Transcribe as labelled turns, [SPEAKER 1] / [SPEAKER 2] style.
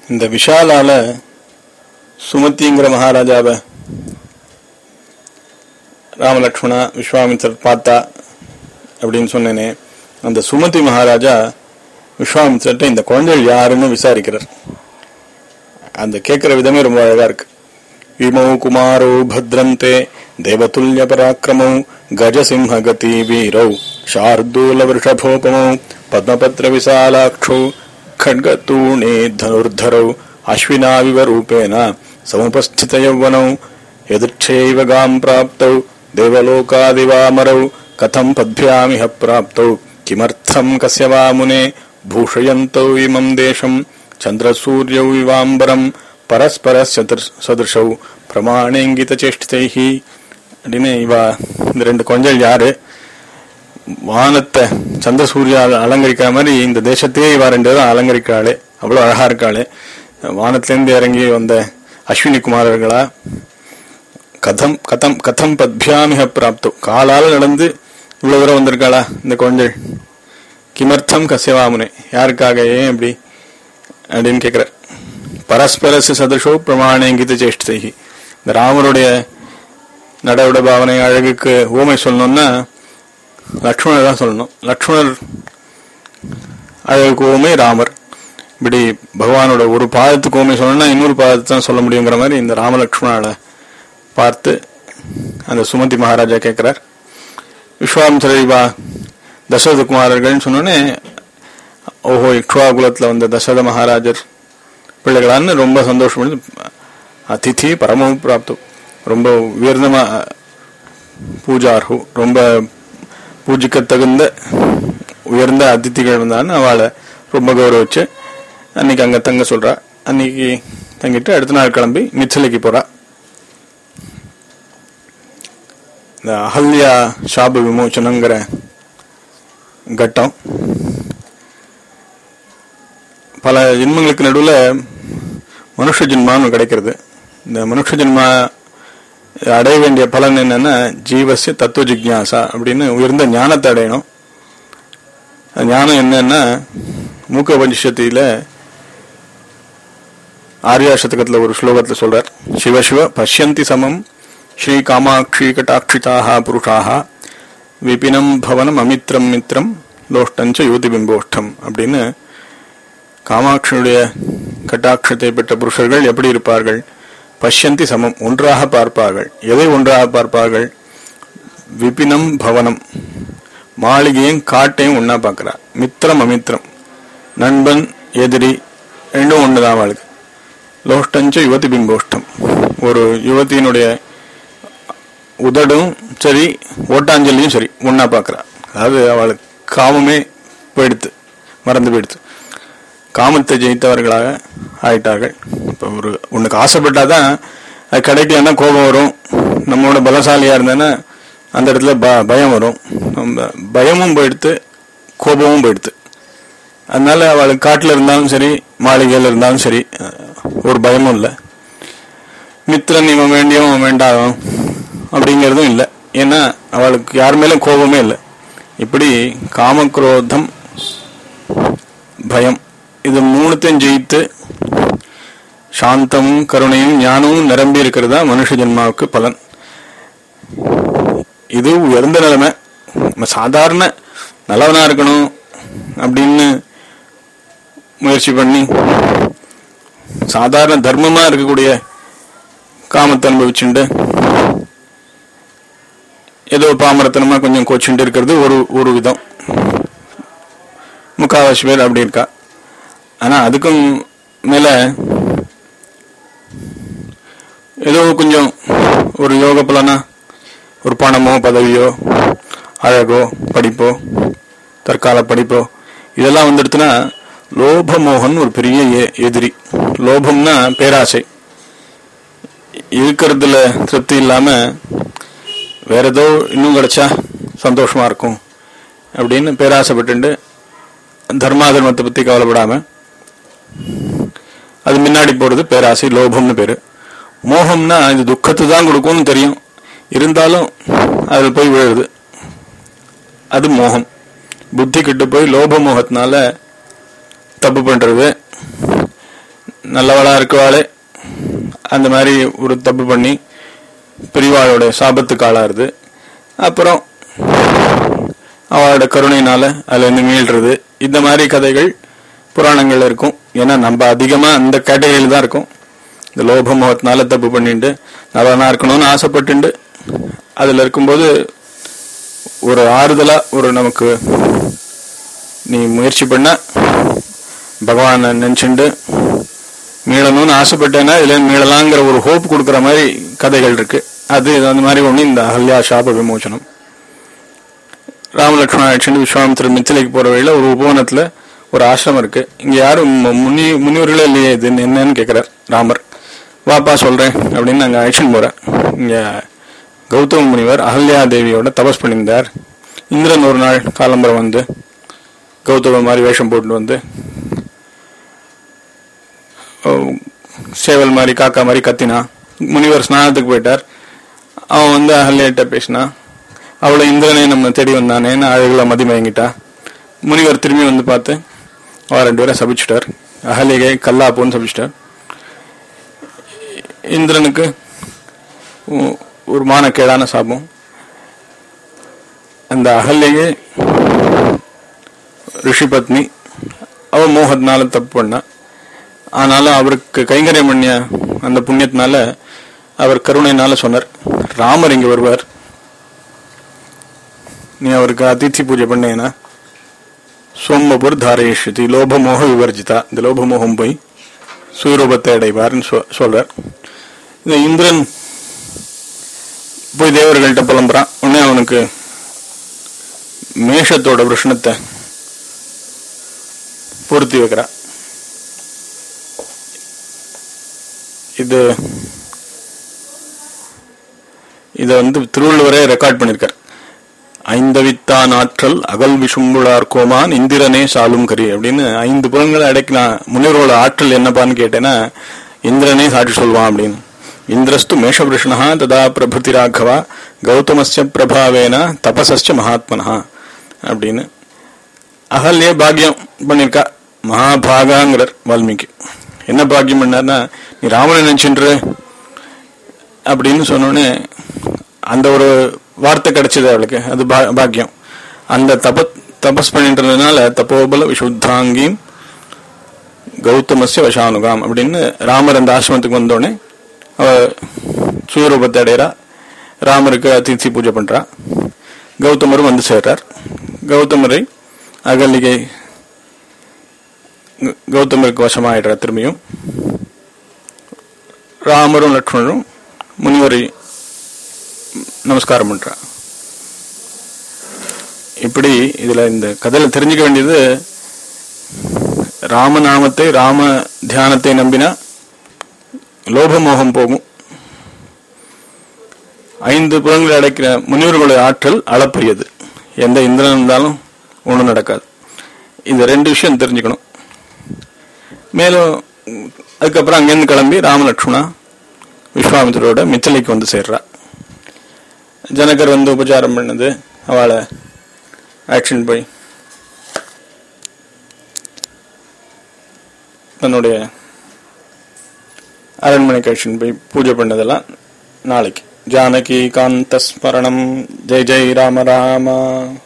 [SPEAKER 1] இந்த விஷாலால சுமதிங்கிற மகாராஜாவை ராமலக்ஷ்மணா விஸ்வாமித்தர் பார்த்தா அப்படின்னு சொன்னேனே அந்த சுமதி மகாராஜா விஸ்வாமித்திரட்ட இந்த குழந்தைகள் யாருன்னு விசாரிக்கிறார் அந்த கேட்கிற விதமே ரொம்ப அழகா இருக்கு விமௌ குமாரோ பத்ரந்தே தேவதுல்ய பராக்கிரமௌ கஜசிம்ஹ கதி வீரௌ शार्दूल वृषभोपमौ पद्मपत्र विशालाक्षौ खड्गतूणे धनुर्धरौ अश्विनाविव रूपेण समुपस्थित यौवनौ यदृच्छैव गाम् प्राप्तौ देवलोकादिवामरौ कथम् पद्भ्यामिह प्राप्तौ किमर्थम् कस्य वा मुने भूषयन्तौ इमम् देशम् चन्द्रसूर्यौ इवाम्बरम् பரஸ்பரஸ்ய சதுர்ஷௌ பிரமாணேங்கிதச்சேஷ்டிதைஹ அப்படின்னு இவா இந்த ரெண்டு கொஞ்சல் யாரு வானத்தை சந்திர சூர்யா அலங்கரிக்கிற மாதிரி இந்த தேசத்தையே இவா ரெண்டு பேரும் அலங்கரிக்கிறாளே அவ்வளவு அழகா இருக்காளே வானத்திலிருந்து இறங்கி வந்த அஸ்வினி குமாரர்களா கதம் கதம் கதம் பத்பியாமிக பிராப்தோ காலால் நடந்து இவ்வளவு தூரம் வந்திருக்காளா இந்த குழந்தை கிமர்த்தம் கசியவாமுனே யாருக்காக ஏன் இப்படி அப்படின்னு கேட்கிறார் பரஸ்பரசு சதுஷோ பிரமாணங்கித சேஷ்டிதைகி இந்த ராமருடைய நடவுட பாவனை அழகுக்கு ஊமை சொல்லணும்னா லக்ஷ்மணர் தான் சொல்லணும் லக்ஷ்மணர் அழகுக்கு ஊமை ராமர் இப்படி பகவானோட ஒரு பாதத்துக்கு ஊமை சொல்லணும்னா இன்னொரு பாதத்தை தான் சொல்ல முடியுங்கிற மாதிரி இந்த ராமலக்ஷ்மணால பார்த்து அந்த சுமதி மகாராஜா கேட்கிறார் விஸ்வாமித்திரா தசரத குமாரர்கள்னு சொன்னோடனே ஓஹோ இக்ஷ்வா குலத்துல வந்த தசரத மகாராஜர் பிள்ளைகளான்னு ரொம்ப சந்தோஷம் அதிதி பரம பிராப்தம் ரொம்ப உயர்ந்தமா பூஜார்ஹு ரொம்ப பூஜிக்க தகுந்த உயர்ந்த அதிதிகள் இருந்தான்னு அவளை ரொம்ப கௌரவிச்சு அன்னைக்கு அங்க தங்க சொல்றா அன்னைக்கு தங்கிட்டு அடுத்த நாள் கிளம்பி மிச்சலைக்கு போறா இந்த அகல்யா சாப விமோச்சனங்கிற கட்டம் பல ஜென்மங்களுக்கு நடுவில் மனுஷ ஜென்மான்னு கிடைக்கிறது இந்த மனுஷ ஜென்மா அடைய வேண்டிய பலன் என்னன்னா ஜீவசிய தத்துவ ஜிக்யாசா அப்படின்னு உயர்ந்த ஞானத்தை அடையணும் ஞானம் என்னன்னா மூக்க பஞ்சத்தில ஆர்யா சதகத்துல ஒரு ஸ்லோகத்துல சொல்றார் சிவசிவ பஷ்யந்தி சமம் ஸ்ரீ காமாட்சி கட்டாட்சிதாக புருஷாக விபினம் பவனம் அமித்ரம் மித்ரம் லோஷ்டஞ்ச யுவதி பிம்போஷ்டம் அப்படின்னு காமாட்சியுடைய கட்டாட்சத்தை பெற்ற புருஷர்கள் எப்படி இருப்பார்கள் பஷ்யந்தி சமம் ஒன்றாக பார்ப்பார்கள் எதை ஒன்றாக பார்ப்பார்கள் விபினம் பவனம் மாளிகையும் காட்டையும் ஒன்னா பார்க்கிறார் மித்திரம் அமித்திரம் நண்பன் எதிரி ரெண்டும் ஒண்ணுதான் அவளுக்கு லோஷ்டஞ்ச யுவதி பிம்போஷ்டம் ஒரு யுவதியினுடைய உதடும் சரி ஓட்டாஞ்சலியும் சரி ஒன்னா பார்க்கிறா அதாவது அவளுக்கு காமமே போயிடுத்து மறந்து போயிடுத்து காமத்தை ஜெயித்தவர்களாக ஆயிட்டார்கள் இப்போ ஒரு ஒன்றுக்கு ஆசைப்பட்டாதான் அது கிடைக்கலன்னா கோபம் வரும் நம்மளோட பலசாலியா இருந்தேன்னா அந்த இடத்துல ப பயம் வரும் நம்ம பயமும் போயிடுத்து கோபமும் போயிடுத்து அதனால அவளுக்கு காட்டில் இருந்தாலும் சரி மாளிகையில் இருந்தாலும் சரி ஒரு பயமும் இல்லை மித்திரன் இவன் வேண்டியும் அவன் வேண்டாம் அப்படிங்கிறதும் இல்லை ஏன்னா அவளுக்கு யார் மேலும் கோபமே இல்லை இப்படி காமக்ரோதம் பயம் இது மூணுத்தையும் ஜெயித்து சாந்தமும் கருணையும் ஞானமும் நிரம்பி இருக்கிறதா மனுஷ ஜென்மாவுக்கு பலன் இது உயர்ந்த நிலைமை நம்ம சாதாரண நல்லவனா இருக்கணும் அப்படின்னு முயற்சி பண்ணி சாதாரண தர்மமா இருக்கக்கூடிய காமத்தை அனுபவிச்சுண்டு ஏதோ பாமரத்தனமா கொஞ்சம் கோச்சுண்டு இருக்கிறது ஒரு ஒரு விதம் முக்காவாசி பேர் அப்படி இருக்கா ஆனா அதுக்கும் மேல ஏதோ கொஞ்சம் ஒரு யோக பலனா ஒரு பணமோ பதவியோ அழகோ படிப்போ தற்கால படிப்போ இதெல்லாம் வந்துடுத்துன்னா லோபமோகன் ஒரு பெரிய எதிரி லோபம்னா பேராசை இருக்கிறதுல திருப்தி இல்லாம வேற ஏதோ இன்னும் கிடைச்சா சந்தோஷமா இருக்கும் அப்படின்னு பேராசைப்பட்டு தர்மாதர்மத்தை பத்தி கவலைப்படாம அது முன்னாடி போறது பேராசை லோபம்னு பேரு மோகம்னா இது துக்கத்தை தான் கொடுக்கும்னு தெரியும் இருந்தாலும் அது போய் விழுது அது மோகம் புத்தி கிட்ட போய் லோப மோகத்தினால தப்பு பண்றது நல்லவளா இருக்குவாளே அந்த மாதிரி ஒரு தப்பு பண்ணி பெரியவாளோட சாபத்துக்கு ஆளாருது அப்புறம் அவளோட கருணையினால அதுல இருந்து மீள்றது இந்த மாதிரி கதைகள் புராணங்கள்ல இருக்கும் ஏன்னா நம்ம அதிகமா அந்த கேட்டகரியில தான் இருக்கும் இந்த லோப மோகத்தினால தப்பு பண்ணிட்டு நல்லவனா இருக்கணும்னு ஆசைப்பட்டுண்டு அதுல இருக்கும்போது ஒரு ஆறுதலா ஒரு நமக்கு நீ முயற்சி பண்ண பகவானை நினைச்சுண்டு மீளணும்னு ஆசைப்பட்டேன்னா இதுல மீளலாங்கிற ஒரு ஹோப் கொடுக்குற மாதிரி கதைகள் இருக்கு அது அந்த மாதிரி ஒண்ணு இந்த அகல்யா சாப விமோசனம் ராமலட்சுமண ஆட்சின்னு விஸ்வாமித்திர மித்திலைக்கு போற வழியில ஒரு உபவனத்துல ஒரு ஆசிரமம் இருக்கு இங்க யாரும் மு- முனி முனிவர்களே இல்லையே இது என்னன்னு கேக்குறார் ராமர் வாப்பா சொல்றேன் அப்படின்னு நாங்க அழைச்சின்னு போறேன் இங்க கௌதம முனிவர் அகல்யா தேவியோட தபஸ் பண்ணியிருந்தார் இந்திரன் ஒரு நாள் காலம்பரம் வந்து கௌதம மாதிரி வேஷம் போட்டு வந்து ஓ, சேவல் மாதிரி காக்கா மாதிரி கத்தினா முனிவர் ஸ்நானத்துக்கு போயிட்டார் அவன் வந்து அகல்யாட்ட பேசினா அவளை இந்திரனே நம்ம தேடி வந்தானேன்னு அழகுல மதி மயங்கிட்டா முனிவர் திரும்பி வந்து பார்த்து அவ ரெண்டு பேரும் சபிச்சிட்டார் அகலிகை கல்லாப்போன்னு சபிச்சிட்டார் இந்திரனுக்கு ஒ- ஒரு மானக்கேடான சாபம் அந்த அகல்லையே ரிஷி பத்னி அவ மோகத்தினால தப்பு பண்ணா ஆனாலும் அவருக்கு கைங்கரியம் பண்ணிய அந்த புண்ணியத்தினால அவர் கருணையினால சொன்னார் ராமர் இங்க வருவார் நீ அவருக்கு அதித்தி பூஜை பண்ணேனா சோமபுர் தாரேஷதி லோபமோக விவர்ஜிதா இந்த லோபமோகம் போய் சுயரூபத்தை அடைவார்னு சொ- சொல்றார் இந்த இந்திரன் போய் தேவர்கள்ட்ட புலம்புறான் உடனே அவனுக்கு மேஷத்தோட விருஷ்ணத்தை பொருத்தி வைக்கிறான் இது இத வந்து திருவள்ளுவரே ரெக்கார்ட் பண்ணிருக்கார் ஐந்தவித்தான் ஆற்றல் அகல் விஷும்புளார் கோமான் இந்திரனே சாலும் கரி அப்படின்னு ஐந்து புலன்களை அடைக்கலாம் முனிவரோட ஆற்றல் என்னப்பான்னு கேட்டேன்னா இந்திரனே சாட்சி சொல்வான் அப்படின்னு இந்திரஸ்து மேஷபிருஷ்ணா ததா பிரபுதி ராகவா கௌதமஸ்ய பிரபாவேன தபசஸ்ய மகாத்மனா அப்படின்னு அகல்யே பாக்கியம் பண்ணிருக்கா மகாபாகாங்கிறார் வால்மீகி என்ன பாக்கியம் பண்ணார்னா நீ ராமனை நினைச்சுன்று அப்படின்னு சொன்னோடனே அந்த ஒரு வார்த்தை கிடைச்சது அவளுக்கு அது பா- பாக்கியம் அந்த தப தபஸ் பண்ணின்றதுனால தப்போபல விசுத்தாங்கியும் கௌதமஸ்ய வசானுகாம் அப்படின்னு ராமர் அந்த ஆசிரமத்துக்கு வந்தோடனே அவ சுயரூபத்தை அடைகிறா ராமருக்கு அதித்தி பூஜை பண்றா கௌதமரும் வந்து சேர்றார் கௌதமரை அகலிகை கௌ- கௌதமருக்கு வசமாயிடுறா திரும்பியும் ராமரும் லக்ஷ்மணரும் முனிவரை நமஸ்காரம் பண்றா இப்படி இதுல இந்த கதையில தெரிஞ்சுக்க வேண்டியது ராமநாமத்தை ராம தியானத்தை நம்பினா லோபமோகம் போகும் ஐந்து புலங்களை அடைக்கிற முனிவர்களுடைய ஆற்றல் அளப்பரியது எந்த இந்திரன் இருந்தாலும் ஒண்ணும் நடக்காது இந்த ரெண்டு விஷயம் தெரிஞ்சுக்கணும் மேலும் அதுக்கப்புறம் அங்கேருந்து கிளம்பி ராமலட்சுமணா விஸ்வாமித்திரோட மிச்சலைக்கு வந்து சேர்றா ஜனகர் வந்து உபச்சாரம் பண்ணது அவளை ஆக்ஷன் போய் தன்னுடைய அரண்மனைக்கு ஆக்ஷன் போய் பூஜை பண்ணதெல்லாம் நாளைக்கு ஜானகி காந்த ஸ்மரணம் ஜெய் ஜெய் ராம ராமா